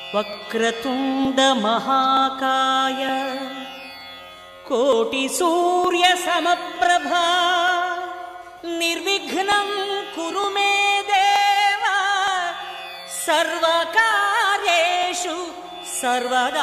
वक्रतुण्डमहाकाय कोटिसूर्यसमप्रभा निर्विघ्नं कुरु मे देव सर्वकार्येषु सर्वदा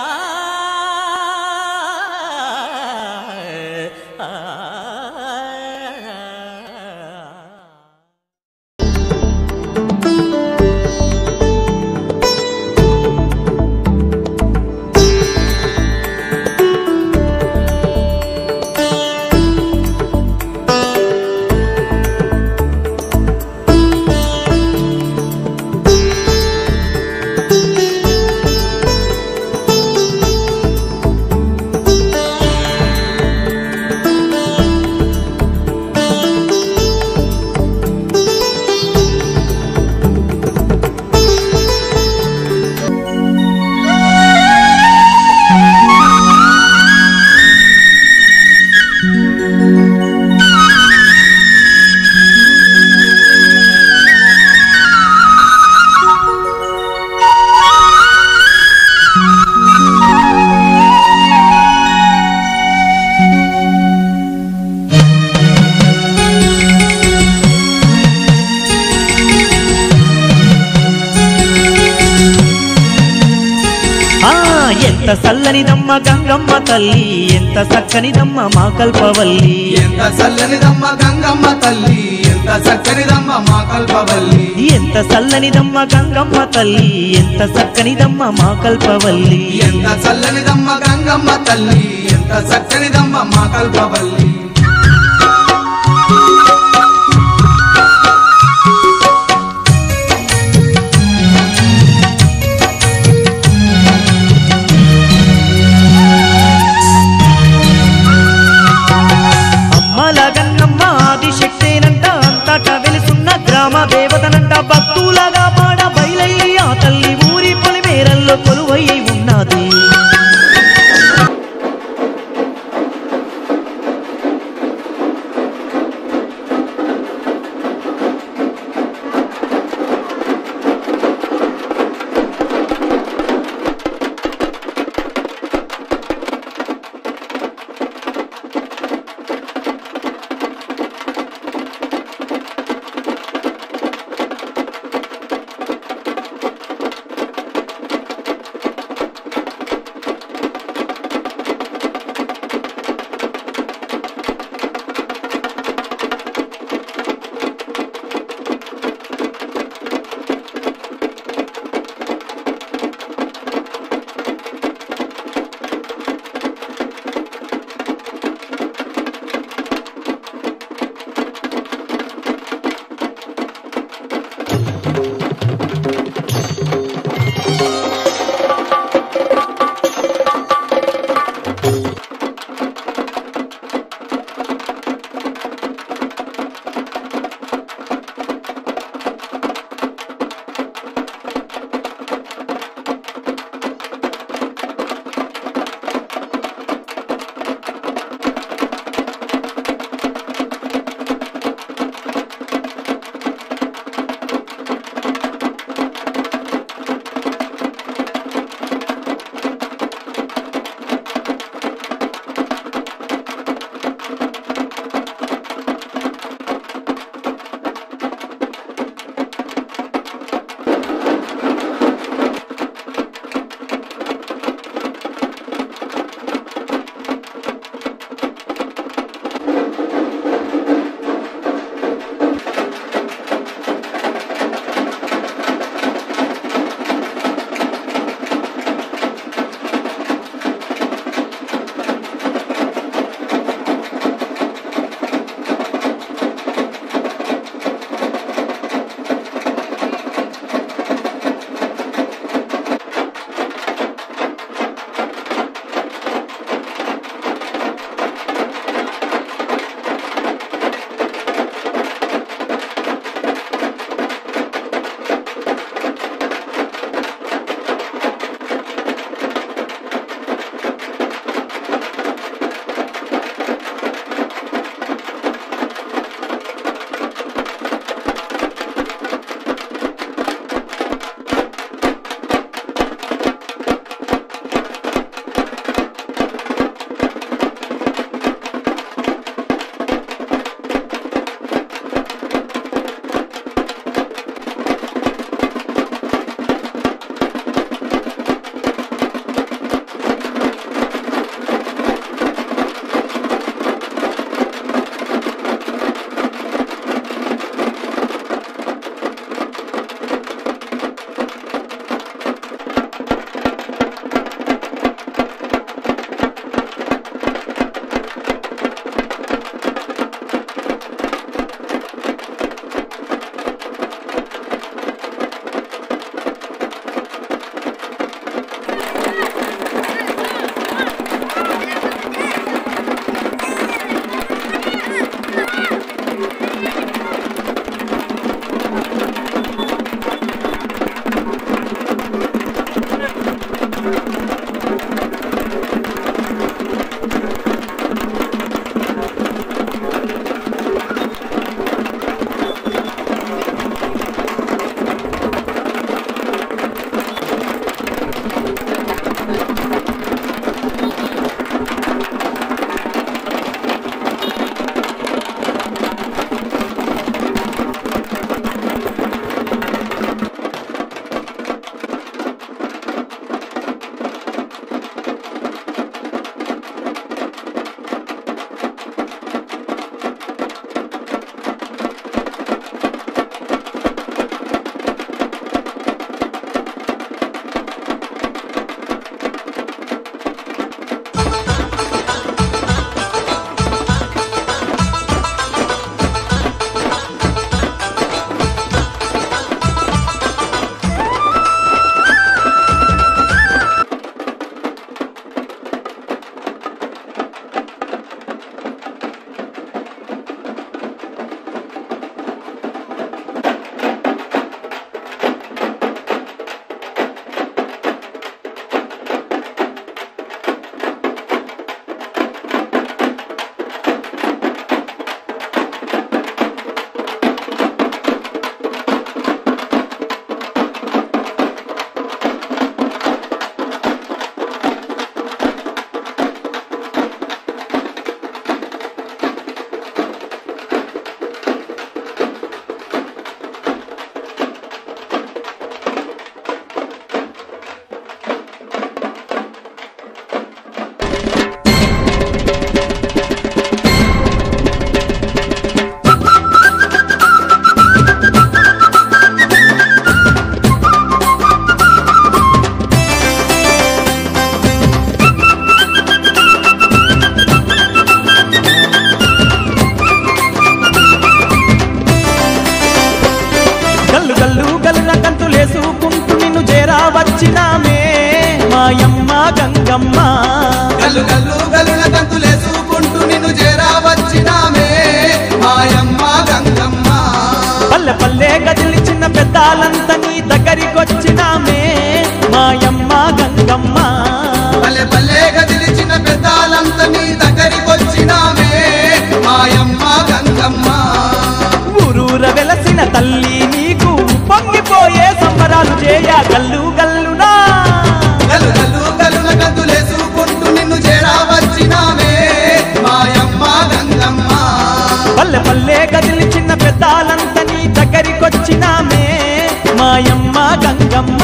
ఆ ఎంత చల్లనిదమ్మ గంగమ్మ తల్లి ఎంత చక్కనిదమ్మ మా కల్పవల్లి ఎంత చల్లనిదమ్మ గంగమ్మ తల్లి ఎంత చక్కనిదమ్మ మా కల్పవల్లి ఎంత చల్లనిదమ్మ గంగమ్మ తల్లి ఎంత చక్కనిదమ్మ మా కల్పవల్లి ఎంత చల్లనిదమ్మ గంగమ్మ తల్లి ఎంత చక్కనిదమ్మ మా కల్పవల్లి అమ్మల గంగమ్మ ఆదిశక్తేనంట అంతటా వెలుసున్న గ్రామ దేవతనంట భక్తులగా పాడ బయలయ్యి ఆ తల్లి ఊరి పొలిమేరల్లో కొలువై ఉన్నది పల్లె పల్లె గదిలి చిన్న పెద్దాలంతా నీ దగ్గరికొచ్చినామే మాయమ్మ గంగమ్మ పల్లె పల్లె గదిలిచిన పెద్దాలంత నీ దగ్గరికొచ్చినామే మాయమ్మ గంగమ్మ ఊరూర వెలసిన తల్లి నీకు పొంగిపోయే సంబరాలు చేయ గల్లు గల్లునా గలు గలు గలున గంతులేసుకుంటూ నిన్ను చేరా వచ్చినామే మాయమ్మ గంగమ్మ పల్లె పల్లె గదిలి చిన్న పెద్దాలంతా నీ దగ్గరికొచ్చినామే మాయమ్మ గంగమ్మ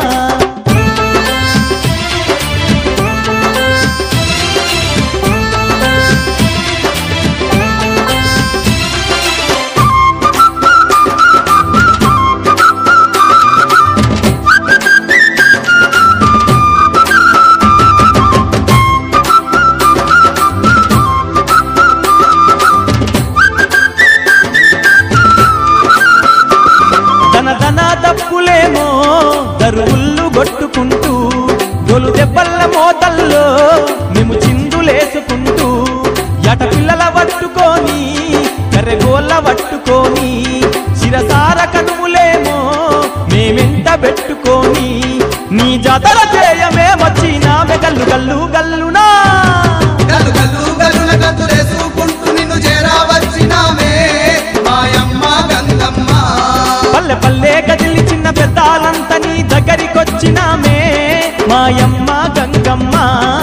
ధన ధన దప్పులేమో దరువుళ్ళు కొట్టుకుంటూ గొలు దెబ్బల మోతల్లో మేము చిందులేసుకుంటూ ఎట పిల్లల పట్టుకొని కర్రెగోళ్ళ పట్టుకొని శిరసార కనుములేమో మేమెంట పెట్టుకొని నీ జాతర చేయమే వచ్చినామె గల్లు గల్లు గల్లునా గలు గలు గలున గంతులేసుకుంటూ నిన్ను చేరా వచ్చినామే మాయమ్మ గంగమ్మ పల్లె పల్లె గదిలి చిన్న పెద్దాలంతా నీ దగ్గరికొచ్చినామే మాయమ్మ గంగమ్మ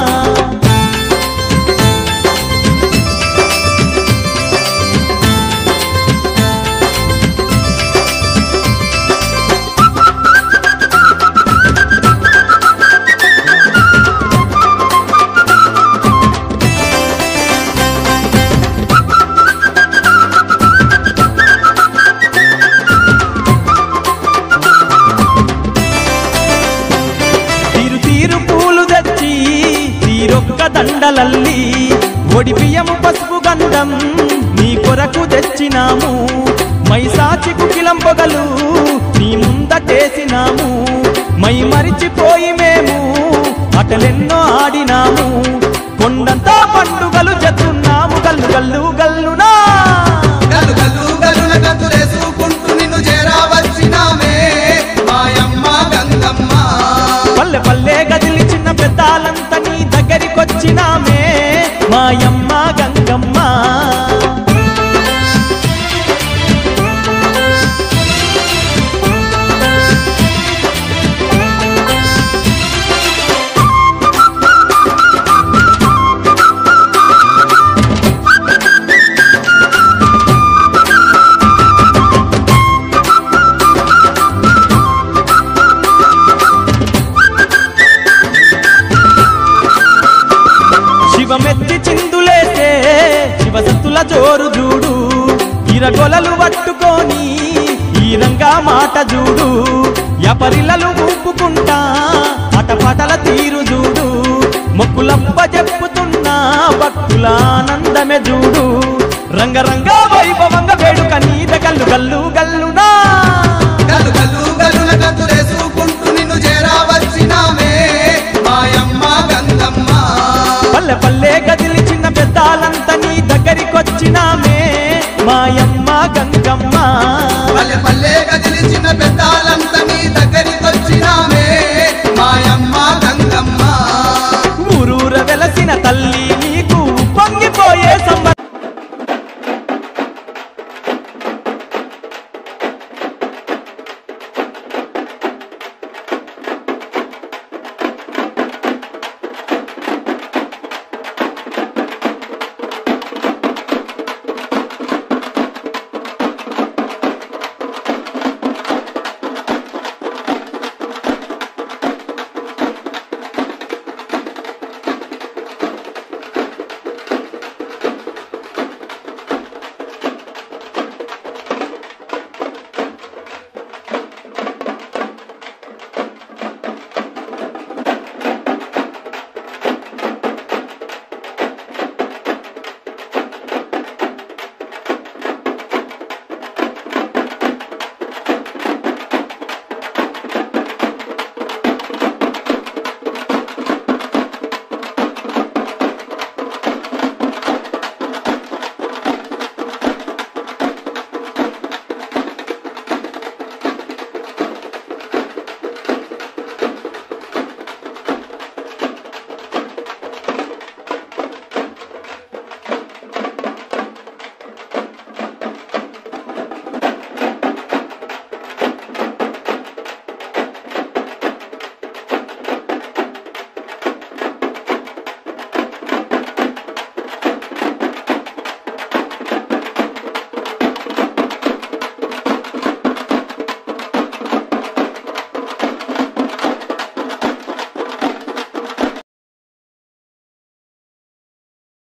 తీరు తీరు పూలు తెచ్చి తీరొక్క దండలల్లి ఒడి బియ్యము పసుపు గంధం నీ కొరకు తెచ్చినాము మైసాచి కుకిలం పొగలు నీ ముందటేసినాము మై మరిచిపోయి మేము అటలెన్నో ఆడినాము కొండంతా పండుగలు చెత్తున్నాము గల్లు గల్లు గల్లునా గలు గలు గలున గంతులేసుకుంటూ నిన్ను చేరా వచ్చినామే మాయమ్మ గంగమ్మ పల్లె పల్లె గదిలి చిన్న పెద్దాలంతా నీ దగ్గరికొచ్చినామే మాయమ్మ గంగమ్మ శివమెత్తి చిందులేసే శివసత్తుల జోరు చూడు ఇరగొలలు పట్టుకొని ఈ రంగా మాట చూడు యపరిలలు ఊపుకుంటా అటపటల తీరు చూడు మొక్కులప్ప చెప్పుతున్నా భక్తుల ఆనందమే చూడు రంగరంగ వైభవంగ వేడుక నీద గల్లు గల్లు గల్లు